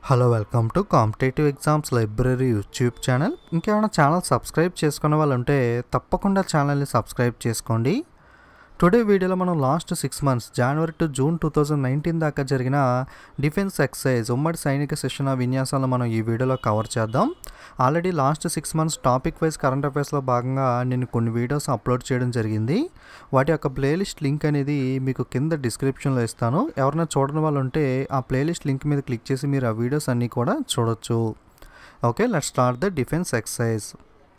hello welcome to competitive exams library YouTube channel ఇంకేమైనా channel subscribe చేసుకునే వాళ్ళు ఉంటే తప్పకుండా ఛానల్ని సబ్స్క్రైబ్ చేసుకోండి టుడే వీడియోలో మనం last six months January to June two thousand nineteen దాకా జరిగిన డిఫెన్స్ ఎక్సైజ్ ఉమ్మడి సైనిక శిక్షణ విన్యాసాలను మనం ఈ వీడియోలో కవర్ చేద్దాం already last six months topic wise current అఫైర్స్లో భాగంగా నేను కొన్ని వీడియోస్ అప్లోడ్ చేయడం జరిగింది వాటి యొక్క ప్లేలిస్ట్ లింక్ అనేది మీకు కింద డిస్క్రిప్షన్లో ఇస్తాను ఎవరైనా చూడని వాళ్ళు ఉంటే ఆ ప్లేలిస్ట్ లింక్ మీద క్లిక్ చేసి మీరు ఆ వీడియోస్ అన్నీ కూడా చూడొచ్చు okay let start the defence exercise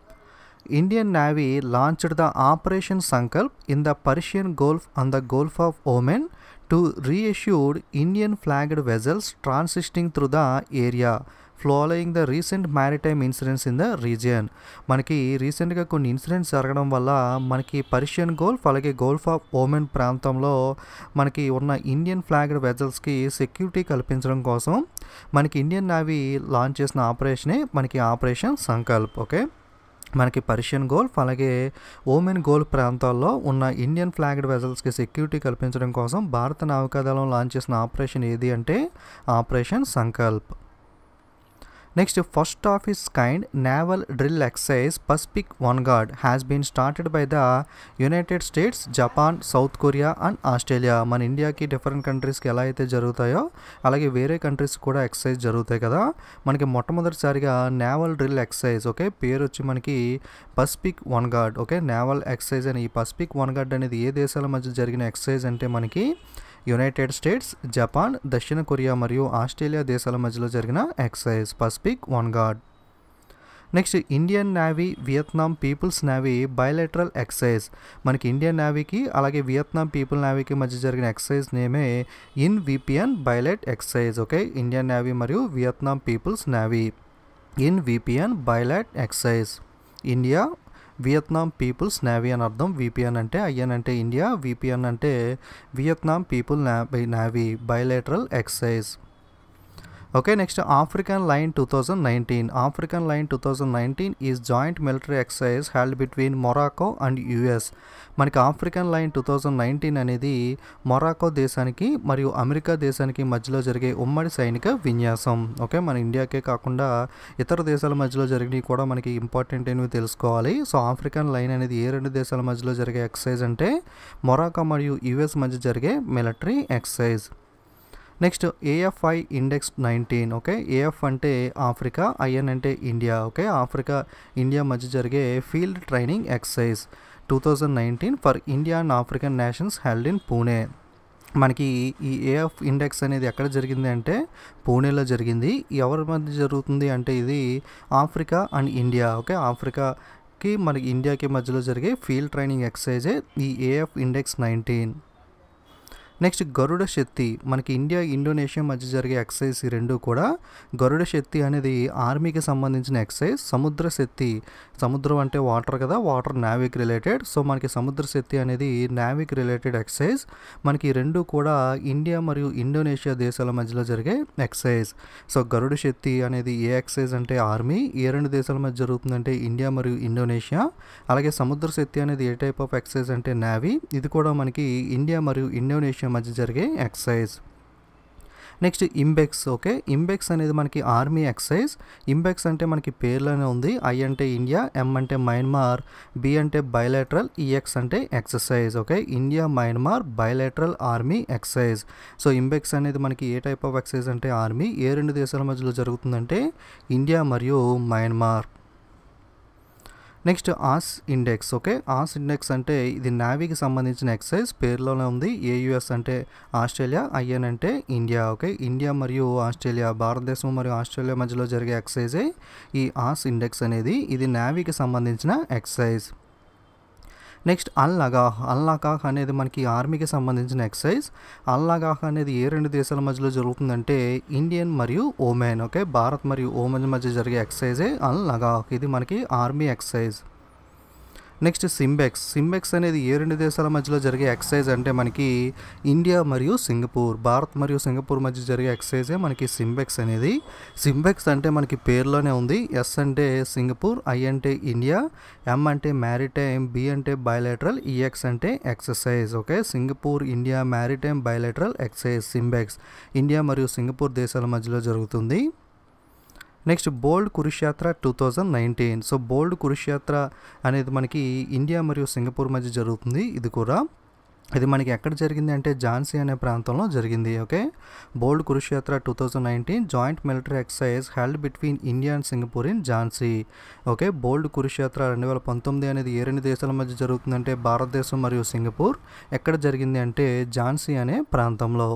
Indian Navy launched the Operation Sankalp in the Persian Gulf and the Gulf of Oman to reissued Indian flagged vessels transiting through the area following the recent maritime incidents in the region మనకి రీసెంట్గా కొన్ని incidents జరగడం వల్ల మనకి Persian gulf అలాగే gulf of Oman ప్రాంతంలో మనకి ఉన్న ఇండియన్ ఫ్లాగ్డ్ వెజల్స్కి సెక్యూరిటీ కల్పించడం కోసం మనకి ఇండియన్ నేవీ లాంచ్ చేసిన ఆపరేషనే మనకి ఆపరేషన్ సంకల్ప్ ఓకే మనకి పర్షియన్ గోల్ఫ్ అలాగే ఓమెన్ గోల్ఫ్ ప్రాంతాల్లో ఉన్న ఇండియన్ ఫ్లాగ్డ్ వెజల్స్కి సెక్యూరిటీ కల్పించడం కోసం భారత నావికాదళం లాంచ్ చేసిన ఆపరేషన్ ఏది అంటే operation Sankalp next first of is kind naval drill exercise Pacific vanguard has been started by the United States Japan South Korea and Australia మన ఇండియాకి డిఫరెంట్ కంట్రీస్కి ఎలా అయితే జరుగుతాయో అలాగే వేరే కంట్రీస్ కూడా ఎక్సైజ్ జరుగుతాయి కదా మనకి మొట్టమొదటిసారిగా నేవల్ డ్రిల్ ఎక్సైజ్ ఓకే పేరు వచ్చి మనకి Pacific vanguard okay naval exercise అని ఈ పసిఫిక్ వన్ గార్డ్ అనేది ఏ దేశాల మధ్య జరిగిన ఎక్సైజ్ అంటే మనకి యునైటెడ్ స్టేట్స్ జపాన్ దక్షిణ కొరియా మరియు ఆస్ట్రేలియా దేశాల మధ్యలో జరిగిన exercise Pacific vanguard next Indian Navy Vietnam People's Navy bilateral exercise మనకి ఇండియన్ నేవీకి అలాగే వియత్నాం పీపుల్ నేవీకి మధ్య జరిగిన ఎక్సైజ్ నేమే IN VPN bilat exercise okay Indian Navy మరియు Vietnam People's Navy IN VPN bilat exercise India Vietnam People's Navy అని అర్థం విపిఎన్ అంటే ఐఎన్ అంటే ఇండియా విపిఎన్ అంటే Vietnam people navy bilateral excise okay next African line two thousand nineteen African line two thousand nineteen is joint military exercise held between Morocco and US మనకి ఆఫ్రికన్ line two thousand నైన్టీన్ అనేది Morocco దేశానికి మరియు America దేశానికి మధ్యలో జరిగే ఉమ్మడి సైనిక విన్యాసం ఓకే మన ఇండియాకే కాకుండా ఇతర దేశాల మధ్యలో జరిగినవి కూడా మనకి ఇంపార్టెంట్ అనేవి తెలుసుకోవాలి సో ఆఫ్రికన్ లైన్ అనేది ఏ రెండు దేశాల మధ్యలో జరిగే ఎక్సైజ్ అంటే మొరాకో మరియు యుఎస్ మధ్య జరిగే military exercise next AFI index nineteen okay AF అంటే ఆఫ్రికా ఐఎన్ అంటే ఇండియా ఓకే ఆఫ్రికా ఇండియా మధ్య జరిగే field training exercise two thousand nineteen for India and African nations held in Pune మనకి ఈ ఏఎఫ్ ఇండెక్స్ అనేది ఎక్కడ జరిగింది అంటే పూణేలో జరిగింది ఎవరి మధ్య జరుగుతుంది అంటే ఇది ఆఫ్రికా అండ్ ఇండియా ఓకే ఆఫ్రికాకి మనకి ఇండియాకి మధ్యలో జరిగే ఫీల్డ్ ట్రైనింగ్ ఎక్సైజే ఈ AF index nineteen next Garuda Shakti మనకి ఇండియా ఇండోనేషియా మధ్య జరిగే ఎక్సైజ్ ఈ రెండు కూడా గరుడ శక్తి అనేది ఆర్మీకి సంబంధించిన ఎక్సైజ్ సముద్ర శక్తి సముద్రం అంటే వాటర్ కదా వాటర్ నావిక్ రిలేటెడ్ సో మనకి సముద్ర శక్తి అనేది నావిక్ రిలేటెడ్ ఎక్సైజ్ మనకి రెండు కూడా ఇండియా మరియు ఇండోనేషియా దేశాల మధ్యలో జరిగే ఎక్సైజ్ సో గరుడ శక్తి అనేది ఏ ఎక్సైజ్ అంటే ఆర్మీ ఏ రెండు దేశాల మధ్య జరుగుతుందంటే ఇండియా మరియు ఇండోనేషియా అలాగే సముద్ర శక్తి అనేది ఏ టైప్ ఆఫ్ ఎక్సైజ్ అంటే నావీ ఇది కూడా మనకి ఇండియా మరియు ఇండోనేషియా మధ్య జరిగే exercise next IMBEX okay IMBEX అనేది మనకి ఆర్మీ ఎక్సైజ్ ఇంబెక్స్ అంటే మనకి పేర్లోనే ఉంది ఐ అంటే ఇండియా ఎం అంటే మయన్మార్ బి అంటే బయలేటరల్ ఈఎక్స్ అంటే exercise okay India Myanmar bilateral army exercise so IMBEX అనేది మనకి ఏ టైప్ ఆఫ్ ఎక్సైజ్ అంటే ఆర్మీ ఏ రెండు దేశాల మధ్యలో జరుగుతుందంటే ఇండియా మరియు Myanmar next AUS index okay AUS index అంటే ఇది నావీకి సంబంధించిన ఎక్సైజ్ పేరులోనే ఉంది ఏయుఎస్ అంటే ఆస్ట్రేలియా ఐఎన్ అంటే ఇండియా ఓకే ఇండియా మరియు ఆస్ట్రేలియా భారతదేశం మరియు ఆస్ట్రేలియా మధ్యలో జరిగే ఎక్సైజే ఈ ఆస్ ఇండెక్స్ అనేది ఇది నావీకి సంబంధించిన ఎక్సైజ్ నెక్స్ట్ అల్ లగాహ్ అల్ లగాహ్ అనేది మనకి ఆర్మీకి సంబంధించిన ఎక్సైజ్ అల్ లగాహ్ అనేది ఏ రెండు దేశాల మధ్యలో జరుగుతుందంటే ఇండియన్ మరియు ఓమెన్ ఓకే భారత్ మరియు ఓమెన్ మధ్య జరిగే ఎక్సైజే అల్ లగాహ్ ఇది మనకి army exercise next SIMBEX SIMBEX అనేది ఏ రెండు దేశాల మధ్యలో జరిగే ఎక్సైజ్ అంటే మనకి ఇండియా మరియు సింగపూర్ భారత్ మరియు సింగపూర్ మధ్య జరిగే ఎక్సైజే మనకి సింబెక్స్ అనేది సింబెక్స్ అంటే మనకి పేరులోనే ఉంది ఎస్ అంటే సింగపూర్ ఐ అంటే ఇండియా ఎం అంటే మ్యారిటైమ్ బి అంటే బయలేటరల్ ఈఎక్స్ అంటే exercise okay Singapore India maritime bilateral exercise SIMBEX India మరియు సింగపూర్ దేశాల మధ్యలో జరుగుతుంది next bold Kurukshetra two thousand nineteen so bold Kurukshetra అనేది మనకి ఇండియా మరియు సింగపూర్ మధ్య జరుగుతుంది ఇది కూడా ఇది మనకి ఎక్కడ జరిగింది అంటే ఝాన్సీ అనే ప్రాంతంలో జరిగింది okay bold Kurukshetra two thousand nineteen joint military exercise held between India and Singapore in Jhansi okay bold Kurukshetra రెండు వేల పంతొమ్మిది అనేది ఏ రెండు దేశాల మధ్య జరుగుతుందంటే భారతదేశం మరియు సింగపూర్ ఎక్కడ జరిగింది అంటే ఝాన్సీ అనే ప్రాంతంలో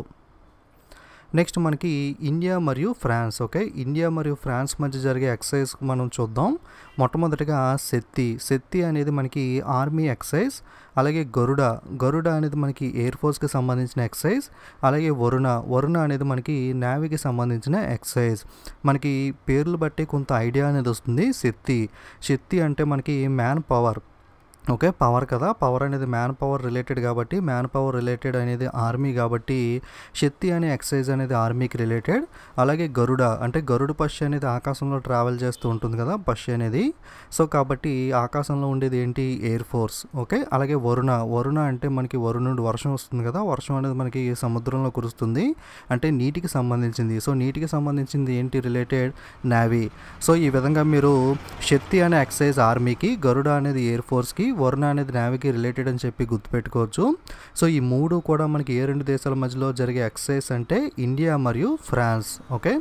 నెక్స్ట్ మనకి ఇండియా మరియు ఫ్రాన్స్ ఓకే ఇండియా మరియు ఫ్రాన్స్ మధ్య జరిగే ఎక్సైజ్ మనం చూద్దాం మొట్టమొదటిగా శక్తి శక్తి అనేది మనకి ఆర్మీ ఎక్సైజ్ అలాగే గరుడ గరుడ అనేది మనకి ఎయిర్ ఫోర్స్కి సంబంధించిన ఎక్సైజ్ అలాగే వరుణ వరుణ అనేది మనకి నేవీకి సంబంధించిన ఎక్సైజ్ మనకి పేర్లు బట్టి కొంత ఐడియా అనేది వస్తుంది శక్తి శక్తి అంటే మనకి మ్యాన్ పవర్ ఓకే పవర్ కదా పవర్ అనేది మ్యాన్ పవర్ రిలేటెడ్ కాబట్టి మ్యాన్ పవర్ రిలేటెడ్ అనేది ఆర్మీ కాబట్టి శక్తి అనే ఎక్సైజ్ అనేది ఆర్మీకి రిలేటెడ్ అలాగే గరుడ అంటే గరుడు పక్షి అనేది ఆకాశంలో ట్రావెల్ చేస్తూ ఉంటుంది కదా పక్షి అనేది సో కాబట్టి ఆకాశంలో ఉండేది ఏంటి ఎయిర్ ఫోర్స్ ఓకే అలాగే వరుణ వరుణ అంటే మనకి వరుణుడు వర్షం వస్తుంది కదా వర్షం అనేది మనకి సముద్రంలో కురుస్తుంది అంటే నీటికి సంబంధించింది సో నీటికి సంబంధించింది ఏంటి రిలేటెడ్ నావీ సో ఈ విధంగా మీరు శక్తి అనే ఎక్సైజ్ ఆర్మీకి గరుడ అనేది ఎయిర్ ఫోర్స్కి వరుణ అనేది నావీకి రిలేటెడ్ అని చెప్పి గుర్తుపెట్టుకోవచ్చు సో ఈ మూడు కూడా మనకి ఏ రెండు దేశాల మధ్యలో జరిగే ఎక్సైజ్ అంటే ఇండియా మరియు France okay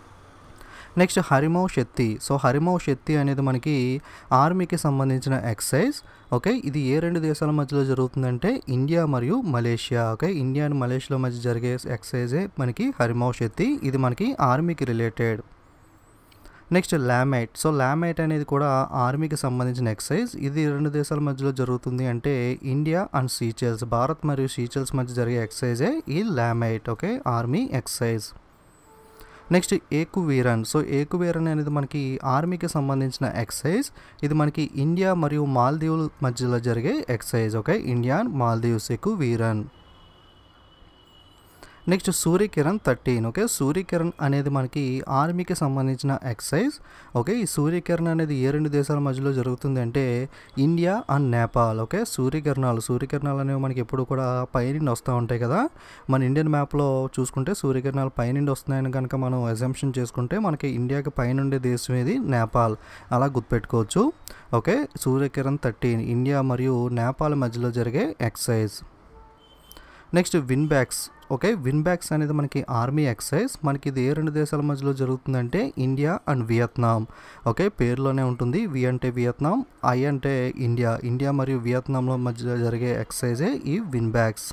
next Harimau Shakti so Harimau Shakti అనేది మనకి ఆర్మీకి సంబంధించిన ఎక్సైజ్ ఓకే ఇది ఏ రెండు దేశాల మధ్యలో జరుగుతుందంటే ఇండియా మరియు Malaysia okay India and Malaysia మధ్య జరిగే ఎక్సైజే మనకి హరిమౌ శక్తి ఇది మనకి ఆర్మీకి related next Lamitye so Lamitye అనేది కూడా ఆర్మీకి సంబంధించిన ఎక్సైజ్ ఇది రెండు దేశాల మధ్యలో జరుగుతుంది అంటే ఇండియా అండ్ సీచెల్స్ భారత్ మరియు సీచెల్స్ మధ్య జరిగే ఎక్సైజే ఈ Lamitye okay army exercise next Ekuverin so Ekuverin అనేది మనకి ఆర్మీకి సంబంధించిన ఎక్సైజ్ ఇది మనకి ఇండియా మరియు మాల్దీవుల మధ్యలో జరిగే exercise okay India and Maldives Ekuverin next Suryakiran thirteen okay Suryakiran అనేది మనకి ఆర్మీకి సంబంధించిన ఎక్సైజ్ ఓకే ఈ సూర్యకిరణ్ అనేది ఏ రెండు దేశాల మధ్యలో జరుగుతుంది అంటే ఇండియా అండ్ నేపాల్ ఓకే సూర్యకిరణాలు సూర్యకిరణాలు అనేవి మనకి ఎప్పుడు కూడా పైనుండి వస్తూ ఉంటాయి కదా మన ఇండియన్ మ్యాప్లో చూసుకుంటే సూర్యకిరణాలు పైనుండి వస్తున్నాయని కనుక మనం ఎజంప్షన్ చేసుకుంటే మనకి ఇండియాకి పైనుండే దేశం ఏది నేపాల్ అలా గుర్తుపెట్టుకోవచ్చు ఓకే సూర్యకిరణ్ థర్టీన్ ఇండియా మరియు నేపాల్ మధ్యలో జరిగే exercise next VINBAX okay VINBAX అనేది మనకి ఆర్మీ ఎక్సైజ్ మనకి ఇది ఏ రెండు దేశాల మధ్యలో జరుగుతుందంటే ఇండియా అండ్ వియత్నాం ఓకే పేరులోనే ఉంటుంది వి అంటే వియత్నాం ఐ అంటే ఇండియా ఇండియా మరియు వియత్నాంలో మధ్య జరిగే ఎక్సైజే ఈ VINBAX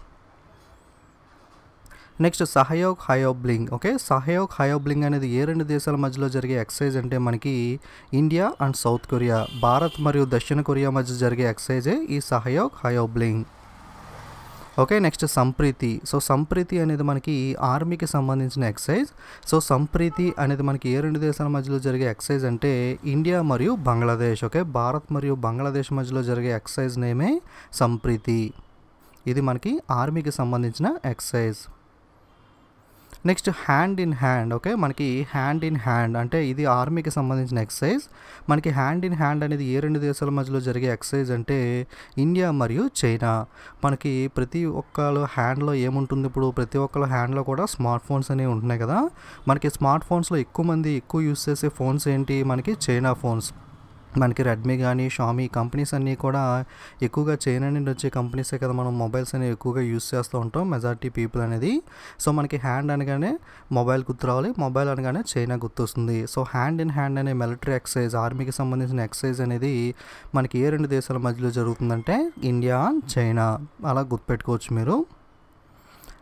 next Sahyog Hyeoblyeog okay Sahyog Hyeoblyeog అనేది ఏ రెండు దేశాల మధ్యలో జరిగే ఎక్సైజ్ అంటే మనకి India and South Korea Bharat మరియు దక్షిణ కొరియా మధ్య జరిగే ఎక్సైజే ఈ Sahyog Hyeoblyeog okay next Sampriti so Sampriti అనేది మనకి ఆర్మీకి సంబంధించిన ఎక్సైజ్ సో సంప్రీతి అనేది మనకి ఏ రెండు దేశాల మధ్యలో జరిగే ఎక్సైజ్ అంటే ఇండియా మరియు బంగ్లాదేశ్ ఓకే భారత్ మరియు బంగ్లాదేశ్ మధ్యలో జరిగే ఎక్సైజ్ నేమే సంప్రీతి ఇది మనకి ఆర్మీకి సంబంధించిన exercise next hand in hand okay మనకి హ్యాండ్ ఇన్ హ్యాండ్ అంటే ఇది ఆర్మీకి సంబంధించిన ఎక్సైజ్ మనకి హ్యాండ్ ఇన్ హ్యాండ్ అనేది ఏ రెండు దేశాల మధ్యలో జరిగే ఎక్సైజ్ అంటే ఇండియా మరియు చైనా మనకి ప్రతి ఒక్కరు హ్యాండ్లో ఏముంటుంది ఇప్పుడు ప్రతి ఒక్కరు హ్యాండ్లో కూడా స్మార్ట్ ఫోన్స్ అనేవి ఉంటున్నాయి కదా మనకి స్మార్ట్ ఫోన్స్లో ఎక్కువ మంది ఎక్కువ యూస్ చేసే ఫోన్స్ ఏంటి మనకి చైనా ఫోన్స్ మనకి రెడ్మీ కానీ షామీ కంపెనీస్ అన్నీ కూడా ఎక్కువగా చైనా నుండి వచ్చే కంపెనీసే కదా మనం మొబైల్స్ అనేవి ఎక్కువగా యూస్ చేస్తూ ఉంటాం మెజారిటీ పీపుల్ అనేది సో మనకి హ్యాండ్ అనగానే మొబైల్ గుర్తు రావాలి మొబైల్ అనగానే చైనా గుర్తొస్తుంది సో హ్యాండ్ ఇన్ హ్యాండ్ అనే మిలిటరీ ఎక్సైజ్ ఆర్మీకి సంబంధించిన ఎక్సైజ్ అనేది మనకి ఏ రెండు దేశాల మధ్యలో జరుగుతుందంటే ఇండియా అండ్ చైనా అలా గుర్తుపెట్టుకోవచ్చు మీరు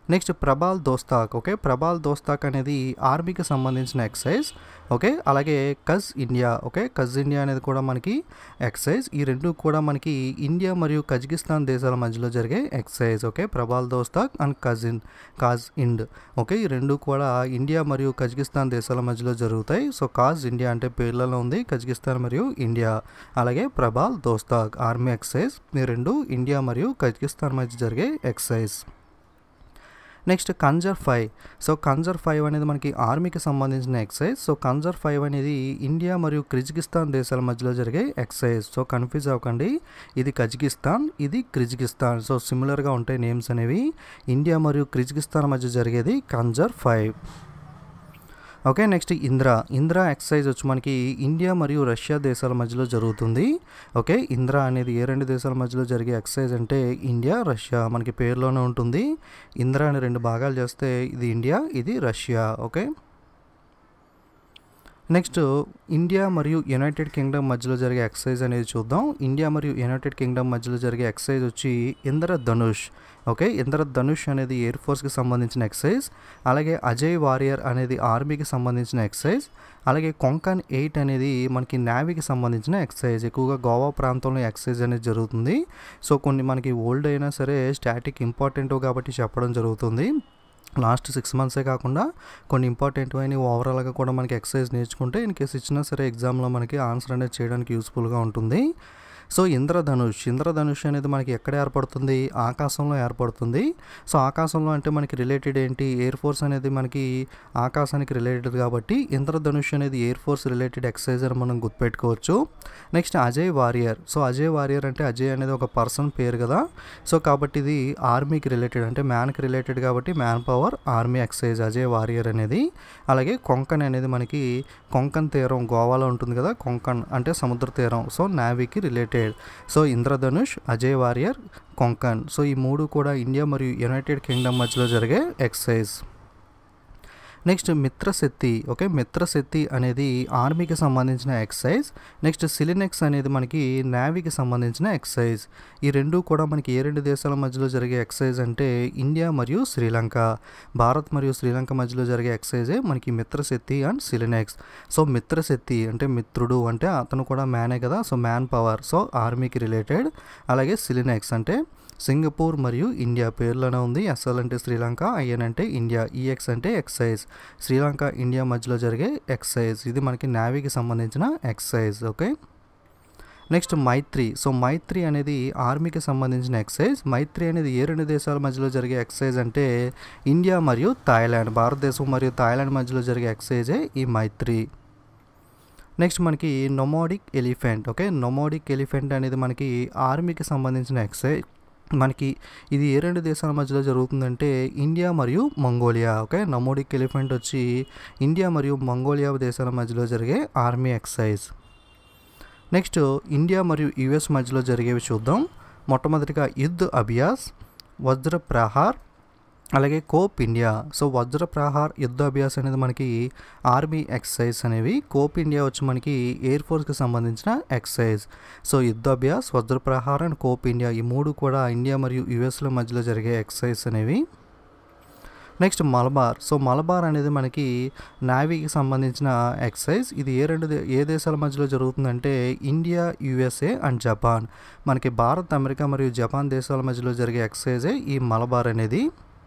నెక్స్ట్ ప్రభాల్ దోస్తాక్ ఓకే ప్రభాల్ దోస్తాక్ అనేది ఆర్మీకి సంబంధించిన ఎక్సైజ్ ఓకే అలాగే Kaz India okay Kaz India అనేది కూడా మనకి ఎక్సైజ్ ఈ రెండు కూడా మనకి ఇండియా మరియు కజకిస్తాన్ దేశాల మధ్యలో జరిగే exercise okay Prabal Dostyk and కజిన్ కాజ్ ఇండ్ ఓకే ఈ రెండు కూడా ఇండియా మరియు కజకిస్తాన్ దేశాల మధ్యలో జరుగుతాయి సో కాజ్ ఇండియా అంటే పేర్లలో ఉంది కజకిస్తాన్ మరియు ఇండియా అలాగే ప్రభాల్ దోస్తాక్ ఆర్మీ ఎక్సైజ్ ఈ రెండు ఇండియా మరియు కజకిస్తాన్ మధ్య జరిగే exercise next Khanjar five so Khanjar five అనేది మనకి ఆర్మీకి సంబంధించిన ఎక్సైజ్ సో కన్జర్ ఫైవ్ అనేది ఇండియా మరియు క్రిజికిస్తాన్ దేశాల మధ్యలో జరిగే ఎక్సైజ్ సో కన్ఫ్యూజ్ అవ్వకండి ఇది కజకిస్తాన్ ఇది క్రిజికిస్తాన్ సో సిమిలర్గా ఉంటాయి నేమ్స్ అనేవి ఇండియా మరియు క్రిజికిస్తాన్ మధ్య జరిగేది Khanjar five okay next Indra Indra exercise వచ్చి మనకి ఇండియా మరియు రష్యా దేశాల మధ్యలో జరుగుతుంది ఓకే ఇంద్రా అనేది ఏ రెండు దేశాల మధ్యలో జరిగే ఎక్సైజ్ అంటే ఇండియా రష్యా మనకి పేరులోనే ఉంటుంది ఇంద్రా అని రెండు భాగాలు చేస్తే ఇది ఇండియా ఇది రష్యా ఓకే నెక్స్ట్ ఇండియా మరియు యునైటెడ్ కింగ్డమ్ మధ్యలో జరిగే ఎక్సైజ్ అనేది చూద్దాం ఇండియా మరియు యునైటెడ్ కింగ్డమ్ మధ్యలో జరిగే ఎక్సైజ్ వచ్చి ఇంద్ర ధనుష్ ఓకే ఇంద్ర ధనుష్ అనేది ఎయిర్ ఫోర్స్కి సంబంధించిన ఎక్సైజ్ అలాగే అజయ్ వారియర్ అనేది ఆర్మీకి సంబంధించిన ఎక్సైజ్ అలాగే కొంకన్ ఎయిట్ అనేది మనకి నేవీకి సంబంధించిన ఎక్సైజ్ ఎక్కువగా గోవా ప్రాంతంలో ఎక్సైజ్ అనేది జరుగుతుంది సో కొన్ని మనకి ఓల్డ్ అయినా సరే స్టాటిక్ ఇంపార్టెంట్ కాబట్టి చెప్పడం జరుగుతుంది లాస్ట్ సిక్స్ మంత్సే కాకుండా కొన్ని ఇంపార్టెంట్ అయిన ఓవరాల్గా కూడా మనకి ఎక్సర్సైజ్ నేర్చుకుంటే ఇన్ కేసు ఇచ్చినా సరే ఎగ్జామ్లో మనకి ఆన్సర్ అనేది చేయడానికి యూస్ఫుల్గా ఉంటుంది సో ఇంద్రధనుష్ ఇంద్రధనుష్ అనేది మనకి ఎక్కడ ఏర్పడుతుంది ఆకాశంలో ఏర్పడుతుంది సో ఆకాశంలో అంటే మనకి రిలేటెడ్ ఏంటి ఎయిర్ ఫోర్స్ అనేది మనకి ఆకాశానికి రిలేటెడ్ కాబట్టి ఇంద్రధనుష్ అనేది ఎయిర్ ఫోర్స్ రిలేటెడ్ ఎక్సర్సైజ్ అని మనం గుర్తుపెట్టుకోవచ్చు next Ajay warrior so Ajay warrior అంటే అజయ్ అనేది ఒక పర్సన్ పేరు కదా సో కాబట్టి ఇది ఆర్మీకి రిలేటెడ్ అంటే మ్యాన్కి రిలేటెడ్ కాబట్టి man power army exercise Ajay warrior అనేది అలాగే కొంకన్ అనేది మనకి కొంకన్ తీరం గోవాలో ఉంటుంది కదా కొంకన్ అంటే సముద్ర తీరం సో నావీకి related so Indradhanush Ajay warrior Konkan so ఈ మూడు కూడా ఇండియా మరియు యునైటెడ్ కింగ్డమ్ మధ్యలో జరిగే exercise next Mitrashakti okay Mitrashakti అనేది ఆర్మీకి సంబంధించిన ఎక్సైజ్ నెక్స్ట్ సిలినెక్స్ అనేది మనకి నేవీకి సంబంధించిన ఎక్సైజ్ ఈ రెండు కూడా మనకి ఏ రెండు దేశాల మధ్యలో జరిగే ఎక్సైజ్ అంటే ఇండియా మరియు శ్రీలంక భారత్ మరియు శ్రీలంక మధ్యలో జరిగే ఎక్సైజే మనకి మిత్రశక్తి అండ్ సిలినెక్స్ సో మిత్రశక్తి అంటే మిత్రుడు అంటే అతను కూడా మ్యానే కదా సో మ్యాన్ పవర్ సో ఆర్మీకి రిలేటెడ్ అలాగే సిలినెక్స్ అంటే సింగపూర్ మరియు ఇండియా పేర్లోనే ఉంది ఎస్ఎల్ అంటే శ్రీలంక ఐఎన్ అంటే ఇండియా ఈఎక్స్ అంటే ఎక్సైజ్ శ్రీలంక ఇండియా మధ్యలో జరిగే ఎక్సైజ్ ఇది మనకి నేవీకి సంబంధించిన exercise okay next Maitri so Maitri అనేది ఆర్మీకి సంబంధించిన ఎక్సైజ్ మైత్రి అనేది ఏ రెండు దేశాల మధ్యలో జరిగే ఎక్సైజ్ అంటే ఇండియా మరియు థాయిలాండ్ భారతదేశం మరియు థాయిలాండ్ మధ్యలో జరిగే ఎక్సైజే ఈ మైత్రి నెక్స్ట్ మనకి nomadic elephant okay nomadic elephant అనేది మనకి ఆర్మీకి సంబంధించిన ఎక్సైజ్ మనకి ఇది ఏ రెండు దేశాల మధ్యలో జరుగుతుందంటే ఇండియా మరియు మంగోలియా ఓకే నమోడిక్ ఎలిఫెంట్ వచ్చి ఇండియా మరియు మంగోలియా దేశాల మధ్యలో జరిగే ఆర్మీ ఎక్సైజ్ నెక్స్ట్ ఇండియా మరియు యుఎస్ మధ్యలో జరిగేవి చూద్దాం మొట్టమొదటిగా యుద్ధ్ అభియాస్ వజ్ర ప్రహార్ అలాగే కోప్ ఇండియా సో వజ్ర ప్రహార్ యుద్ధ అభ్యాస్ అనేది మనకి ఆర్మీ ఎక్సైజ్ అనేవి కోప్ ఇండియా వచ్చి మనకి ఎయిర్ ఫోర్స్కి సంబంధించిన ఎక్సైజ్ సో యుద్ధ అభ్యాస్ వజ్ర ప్రహార్ అండ్ కోప్ ఇండియా ఈ మూడు కూడా ఇండియా మరియు యుఎస్ల మధ్యలో జరిగే ఎక్సైజ్ అనేవి నెక్స్ట్ మలబార్ సో మలబార్ అనేది మనకి నావీకి సంబంధించిన ఎక్సైజ్ ఇది ఏ రెండు దే- ఏ దేశాల మధ్యలో జరుగుతుందంటే ఇండియా యుఎస్ఏ అండ్ జపాన్ మనకి భారత్ అమెరికా మరియు జపాన్ దేశాల మధ్యలో జరిగే ఎక్సైజే ఈ మలబార్ అనేది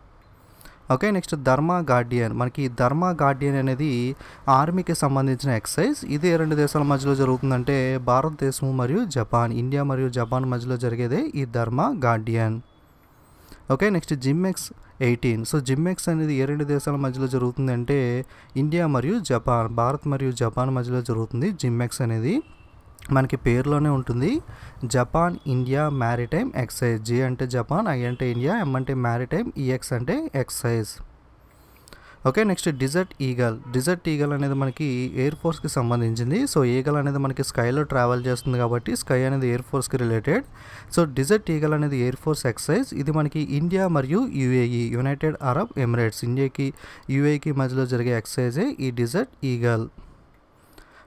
ఓకే నెక్స్ట్ ధర్మా గార్డియన్ మనకి ధర్మా గార్డియన్ అనేది ఆర్మీకి సంబంధించిన ఎక్సైజ్ ఇది ఏ రెండు దేశాల మధ్యలో జరుగుతుందంటే భారతదేశం మరియు జపాన్ ఇండియా మరియు జపాన్ మధ్యలో జరిగేదే ఈ Dharma guardian okay next JIMEX eighteen so JIMEX అనేది ఏ రెండు దేశాల మధ్యలో జరుగుతుందంటే ఇండియా మరియు జపాన్ భారత్ మరియు జపాన్ మధ్యలో జరుగుతుంది జిమ్మెక్స్ అనేది మనకి పేరులోనే ఉంటుంది Japan India maritime exercise J అంటే జపాన్ ఐ అంటే ఇండియా ఎం అంటే మ్యారిటైమ్ ఈఎక్స్ అంటే exercise okay next desert eagle desert eagle అనేది మనకి ఎయిర్ ఫోర్స్కి సంబంధించింది సో ఈగల్ అనేది మనకి స్కైలో ట్రావెల్ చేస్తుంది కాబట్టి స్కై అనేది ఎయిర్ ఫోర్స్కి రిలేటెడ్ సో డిజర్ట్ ఈగల్ అనేది ఎయిర్ ఫోర్స్ ఎక్సైజ్ ఇది మనకి ఇండియా మరియు యుఏఈ యునైటెడ్ అరబ్ ఎమిరేట్స్ ఇండియాకి యుఏకి మధ్యలో జరిగే ఎక్సైజే ఈ desert eagle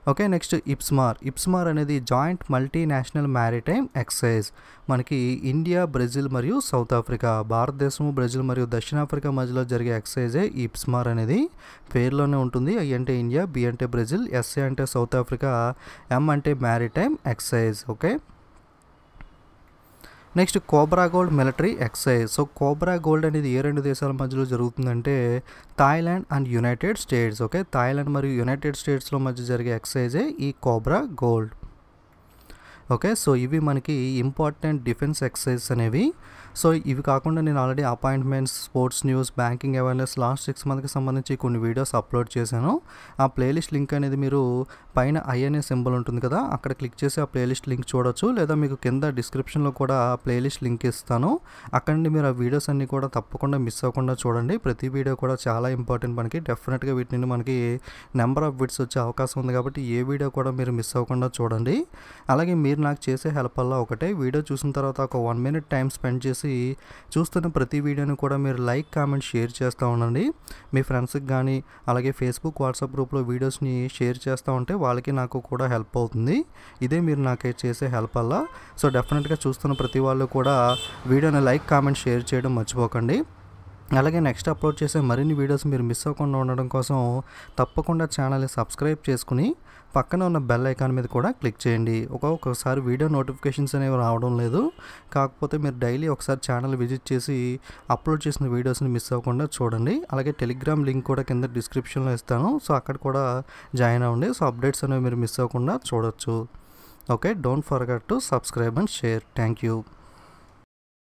okay next IBSAMAR IBSAMAR అనేది జాయింట్ మల్టీనేషనల్ మ్యారిటైమ్ ఎక్సైజ్ మనకి ఇండియా బ్రెజిల్ మరియు సౌత్ ఆఫ్రికా భారతదేశం బ్రెజిల్ మరియు దక్షిణాఫ్రికా మధ్యలో జరిగే ఎక్సైజే ఈ ఇప్స్మార్ అనేది పేరులోనే ఉంటుంది ఐ అంటే ఇండియా బి అంటే బ్రెజిల్ ఎస్ఏ అంటే సౌత్ ఆఫ్రికా ఎం అంటే maritime exercise okay next cobra gold military exercise so cobra gold అనేది ఏ రెండు దేశాల మధ్యలో జరుగుతుందంటే Thailand and United States okay Thailand మరియు యునైటెడ్ స్టేట్స్లో మధ్య జరిగే ఎక్సైజే ఈ కోబ్రా గోల్డ్ ఓకే సో ఇవి మనకి ఇంపార్టెంట్ డిఫెన్స్ ఎక్సైజ్ అనేవి సో ఇవి కాకుండా నేను already appointments sports news banking awareness last six మంత్కి సంబంధించి కొన్ని వీడియోస్ అప్లోడ్ చేశాను ఆ ప్లేలిస్ట్ లింక్ అనేది మీరు పైన ఐఎన్ఏ సింబల్ ఉంటుంది కదా అక్కడ క్లిక్ చేసి ఆ ప్లేలిస్ట్ లింక్ చూడొచ్చు లేదా మీకు కింద డిస్క్రిప్షన్లో కూడా ఆ ప్లేలిస్ట్ లింక్ ఇస్తాను అక్కడ నుండి మీరు ఆ వీడియోస్ అన్నీ కూడా తప్పకుండా మిస్ అవ్వకుండా చూడండి ప్రతి వీడియో కూడా చాలా ఇంపార్టెంట్ మనకి డెఫినెట్గా వీటి నుండి మనకి నెంబర్ ఆఫ్ బిట్స్ వచ్చే అవకాశం ఉంది కాబట్టి ఏ వీడియో కూడా మీరు మిస్ అవ్వకుండా చూడండి అలాగే మీరు నాకు చేసే హెల్ప్ వల్ల ఒకటే వీడియో చూసిన తర్వాత ఒక వన్ మినిట్ టైం స్పెండ్ చేసి చూస్తున్న ప్రతి వీడియోని కూడా మీరు లైక్ కామెంట్ షేర్ చేస్తూ ఉండండి మీ ఫ్రెండ్స్కి కానీ అలాగే ఫేస్బుక్ వాట్సాప్ గ్రూప్లో వీడియోస్ని షేర్ చేస్తూ ఉంటే వాళ్ళకి నాకు కూడా హెల్ప్ అవుతుంది ఇదే మీరు నాకు చేసే హెల్ప్ వల్ల సో డెఫినెట్గా చూస్తున్న ప్రతి వాళ్ళు కూడా వీడియోని లైక్ కామెంట్ షేర్ చేయడం మర్చిపోకండి అలాగే నెక్స్ట్ అప్లోడ్ చేసే మరిన్ని వీడియోస్ మీరు మిస్ అవ్వకుండా ఉండడం కోసం తప్పకుండా ఛానల్ని సబ్స్క్రైబ్ చేసుకుని పక్కన ఉన్న బెల్ ఐకాన్ మీద కూడా క్లిక్ చేయండి ఒక్కొక్కసారి వీడియో నోటిఫికేషన్స్ అనేవి రావడం లేదు కాకపోతే మీరు డైలీ ఒకసారి ఛానల్ విజిట్ చేసి అప్లోడ్ చేసిన వీడియోస్ని మిస్ అవ్వకుండా చూడండి అలాగే టెలిగ్రామ్ లింక్ కూడా కింద డిస్క్రిప్షన్లో ఇస్తాను సో అక్కడ కూడా జాయిన్ అవ్వండి సో అప్డేట్స్ అనేవి మీరు మిస్ అవ్వకుండా చూడొచ్చు okay don't forget to subscribe and share thank you